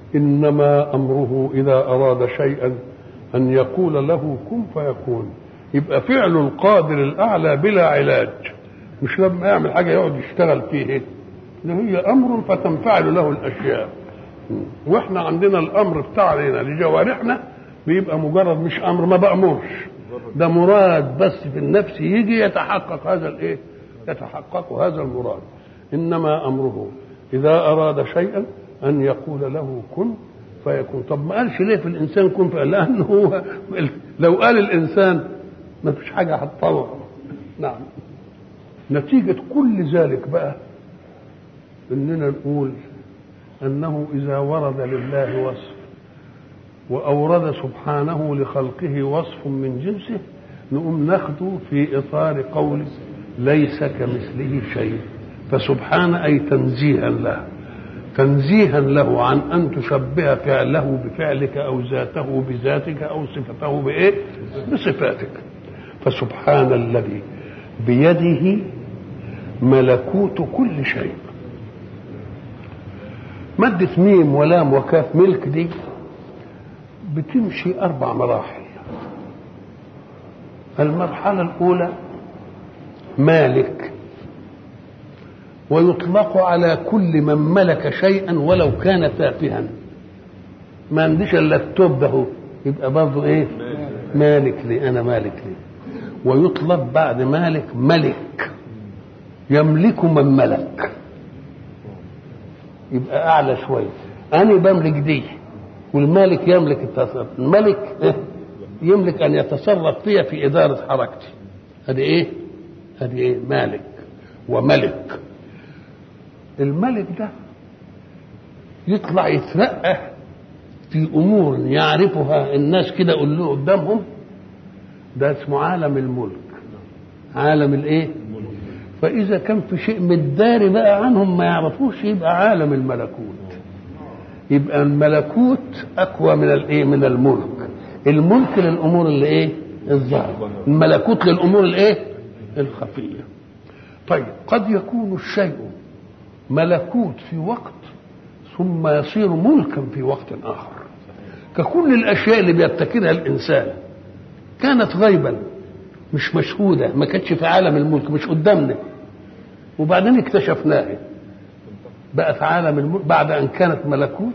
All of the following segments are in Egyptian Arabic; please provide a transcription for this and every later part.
انما امره اذا اراد شيئا ان يقول له كن فيكون يبقى فعل القادر الاعلى بلا علاج مش لما يعمل حاجه يقعد يشتغل فيه ده هي امر فتنفعل له الاشياء واحنا عندنا الامر بتاعنا لجوارحنا بيبقى مجرد مش امر ما بامرش ده مراد بس في النفس يجي يتحقق هذا الايه يتحقق هذا المراد انما امره اذا اراد شيئا ان يقول له كن فيكون طب ما قالش ليه في الانسان كن فقال لانه هو لو قال الانسان ما فيش حاجه هتطور نعم نتيجه كل ذلك بقى اننا نقول انه اذا ورد لله وصف واورد سبحانه لخلقه وصف من جنسه نقوم ناخده في اطار قول ليس كمثله شيء فسبحان اي تنزيها له تنزيها له عن ان تشبه فعله بفعلك او ذاته بذاتك او صفته بايه بصفاتك فسبحان الذي بيده ملكوت كل شيء مادة ميم ولام وكاف ملك دي بتمشي أربع مراحل المرحلة الأولى مالك ويطلق على كل من ملك شيئا ولو كان تافها ما عنديش الا التوب ده يبقى برضه ايه مالك لي انا مالك لي ويطلق بعد مالك ملك يملك من ملك يبقى اعلى شويه انا بملك دي والمالك يملك التصرف الملك إيه؟ يملك ان يتصرف فيها في اداره حركتي هذه ايه هذه ايه مالك وملك الملك ده يطلع يترقى في امور يعرفها الناس كده يقول له قدامهم ده اسمه عالم الملك عالم الايه فاذا كان في شيء متداري بقى عنهم ما يعرفوش يبقى عالم الملكوت يبقى الملكوت اقوى من الايه من الملك الملك للامور اللي ايه الظاهره الملكوت للامور الايه الخفيه طيب قد يكون الشيء ملكوت في وقت ثم يصير ملكا في وقت اخر ككل الاشياء اللي بيبتكرها الانسان كانت غيبا مش مشهوده ما كانتش في عالم الملك مش قدامنا وبعدين اكتشفناها بقت عالم الملك بعد ان كانت ملكوت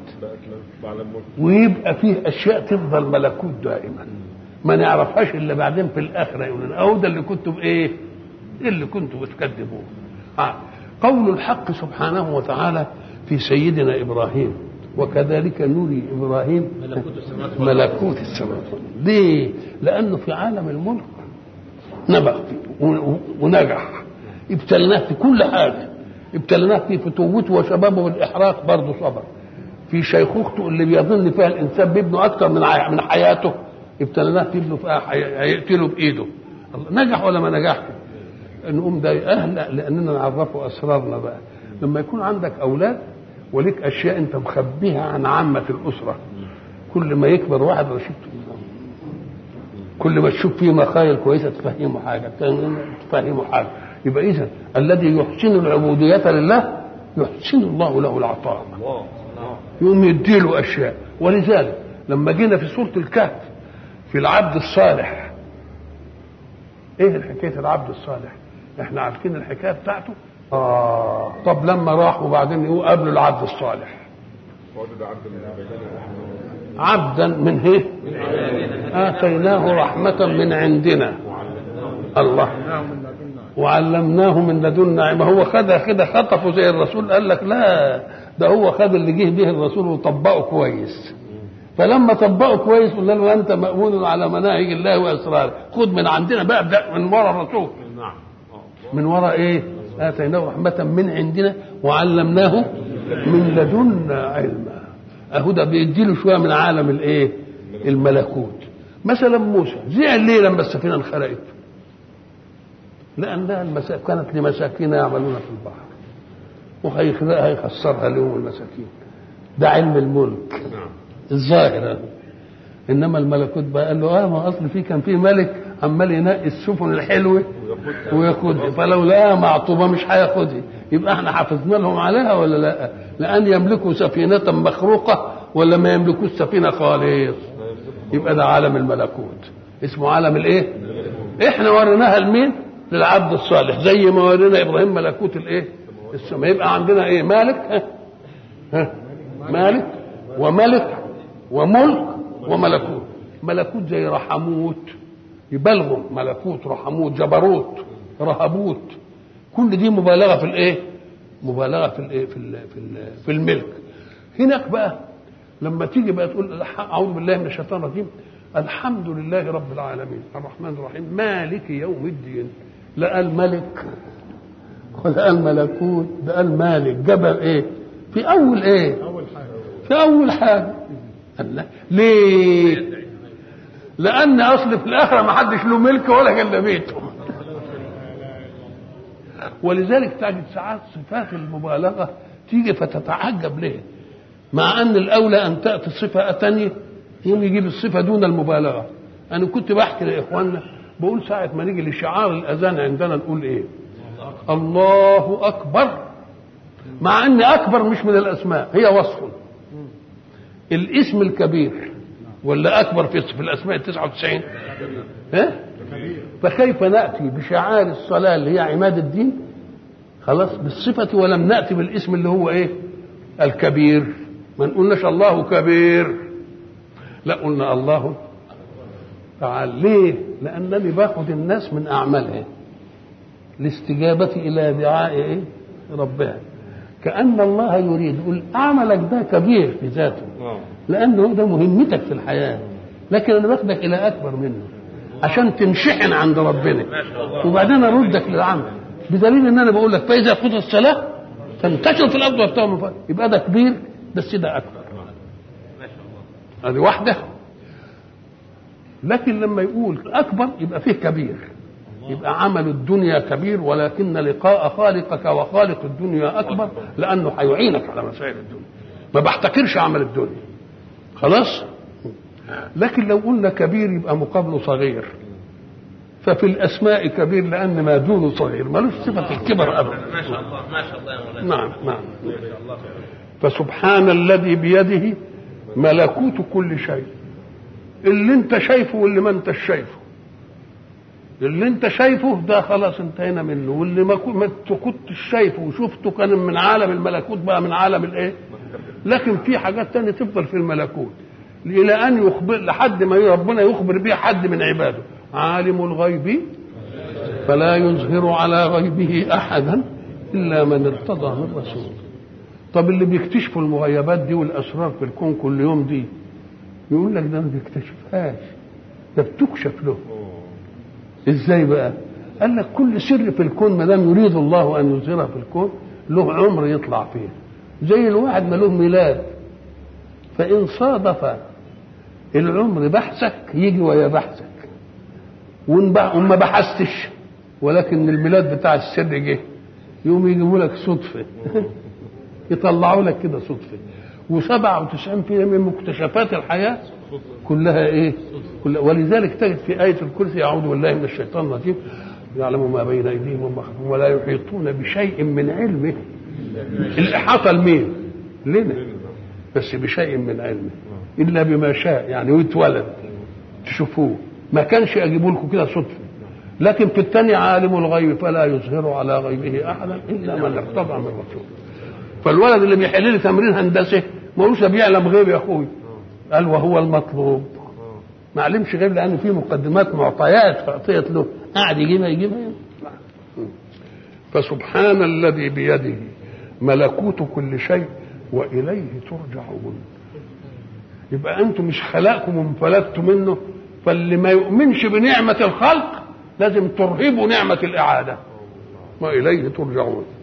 ويبقى فيه اشياء تفضل ملكوت دائما ما نعرفهاش الا بعدين في الاخره يقول لنا او ده اللي كنتوا بايه؟ اللي كنتوا بتكذبوه آه. قول الحق سبحانه وتعالى في سيدنا ابراهيم وكذلك نري ابراهيم ملكوت السماوات ملكوت السماوات ليه؟ لانه في عالم الملك نبغ فيه ونجح ابتلناه في كل حاجه ابتلناه في فتوته وشبابه والاحراق برضه صبر في شيخوخته اللي بيظن فيها الانسان بابنه اكثر من من حياته ابتلناه في ابنه فيها هيقتله بايده نجح ولا ما نجحش نقوم ده اهل لاننا نعرفه اسرارنا بقى لما يكون عندك اولاد وليك اشياء انت مخبيها عن عامه الاسره كل ما يكبر واحد رشيد كل ما تشوف فيه مخايل كويسه تفهمه حاجه تفهمه حاجه يبقى اذا الذي يحسن العبوديه لله يحسن الله له العطاء يقوم يديله اشياء ولذلك لما جينا في سوره الكهف في العبد الصالح ايه حكايه العبد الصالح احنا عارفين الحكايه بتاعته اه طب لما راح وبعدين يقول قابلوا العبد الصالح عبدا من ايه اتيناه رحمه من عندنا الله وعلمناه من لدنا ما هو خدها كده خطفه زي الرسول قال لك لا ده هو خد اللي جه به الرسول وطبقه كويس فلما طبقه كويس قلنا له انت مامون على مناهج الله واسراره خد من عندنا بقى ابدا من ورا الرسول من وراء ايه اتيناه رحمه من عندنا وعلمناه من لدنا علما اهو ده بيديله شويه من عالم الايه الملكوت مثلا موسى زعل ليه لما السفينه انخرقت لانها المسا... كانت لمساكين يعملون في البحر وهيخرقها هيخسرها لهم المساكين ده علم الملك الظاهر انما الملكوت بقى قال له اه ما اصل في كان في ملك عمال ينقي السفن الحلوه وياخدها فلو لقاها معطوبه مش هياخدها يبقى احنا حافظنا لهم عليها ولا لا؟ لان يملكوا سفينه مخروقه ولا ما يملكوش سفينه خالص يبقى ده عالم الملكوت اسمه عالم الايه احنا وريناها لمين للعبد الصالح زي ما ورينا ابراهيم ملكوت الايه السماء يبقى عندنا ايه مالك ها؟ ها؟ مالك وملك وملك وملكوت ملكوت زي رحموت يبالغوا ملكوت رحموت جبروت رهبوت كل دي مبالغه في الايه مبالغه في الايه في ال في, ال في الملك هناك بقى لما تيجي بقى تقول اعوذ بالله من الشيطان الرجيم الحمد لله رب العالمين الرحمن الرحيم مالك يوم الدين لا قال ملك ولا قال ملكوت ده قال مالك جبل ايه في اول ايه اول حاجه في اول حاجه قال لا ليه لان اصل في الاخره ما حدش له ملك ولا جل بيته ولذلك تجد ساعات صفات المبالغه تيجي فتتعجب ليه مع ان الاولى ان تاتي صفه ثانيه يوم يجيب الصفه دون المبالغه انا كنت بحكي لاخواننا بقول ساعه ما نيجي لشعار الاذان عندنا نقول ايه الله اكبر مع ان اكبر مش من الاسماء هي وصف الاسم الكبير ولا اكبر في في الاسماء 99 ها فكيف ناتي بشعار الصلاه اللي هي عماد الدين خلاص بالصفه ولم ناتي بالاسم اللي هو ايه الكبير ما نقولناش الله كبير لا قلنا الله تعال ليه لانني باخذ الناس من اعمالها الاستجابه الى دعاء ايه ربها كان الله يريد يقول عملك ده كبير في ذاته لانه ده مهمتك في الحياه لكن انا باخدك الى اكبر منه عشان تنشحن عند ربنا وبعدين اردك للعمل بدليل ان انا بقول لك فاذا قضت الصلاه تنتشر في الارض وابتغوا من فضله يبقى ده كبير بس ده اكبر هذه واحده لكن لما يقول اكبر يبقى فيه كبير يبقى عمل الدنيا كبير ولكن لقاء خالقك وخالق الدنيا اكبر لانه هيعينك على مسائل الدنيا ما بحتكرش عمل الدنيا خلاص لكن لو قلنا كبير يبقى مقابله صغير ففي الاسماء كبير لان ما دونه صغير ملوش صفه الكبر ابدا ما شاء الله ما شاء الله يا مولانا نعم نعم ما شاء الله فسبحان الذي بيده ملكوت كل شيء اللي انت شايفه واللي ما انت شايفه اللي انت شايفه ده خلاص انتهينا منه واللي ما كو- ما انت كنتش شايفه وشفته كان من عالم الملكوت بقى من عالم الايه لكن في حاجات تانية تفضل في الملكوت الى ان يخبر لحد ما ربنا يخبر بها حد من عباده عالم الغيب فلا يظهر على غيبه احدا الا من ارتضى من رسول طب اللي بيكتشفوا المغيبات دي والاسرار في الكون كل يوم دي يقول لك ده ما بيكتشفهاش ده بتكشف له ازاي بقى قال لك كل سر في الكون ما دام يريد الله ان يظهره في الكون له عمر يطلع فيه زي الواحد ما له ميلاد فان صادف العمر بحثك يجي ويا بحثك وإن بح- وما بحثتش ولكن الميلاد بتاع السر جه يقوم يجيبوا لك صدفه يطلعوا لك كده صدفه و97% من مكتشفات الحياه كلها ايه؟ كلها ولذلك تجد في آية الكرسي أعوذ بالله من الشيطان الرجيم يعلم ما بين أيديهم وما خلفهم ولا يحيطون بشيء من علمه الإحاطة لمين؟ لنا بس بشيء من علمه إلا بما شاء يعني ويتولد تشوفوه ما كانش أجيبوا لكم كده صدفة لكن في الثانية عالم الغيب فلا يظهر على غيبه أحدا إلا من ارتضى من رسول فالولد اللي بيحل لي تمرين هندسة ما هوش بيعلم غيب يا أخوي قال وهو المطلوب ما علمش غير لان في مقدمات معطيات فاعطيت له قاعد يجيبها يجيبها فسبحان الذي بيده ملكوت كل شيء واليه ترجعون يبقى انتم مش خلقكم وانفلتوا منه فاللي ما يؤمنش بنعمه الخلق لازم ترهبوا نعمه الاعاده واليه ترجعون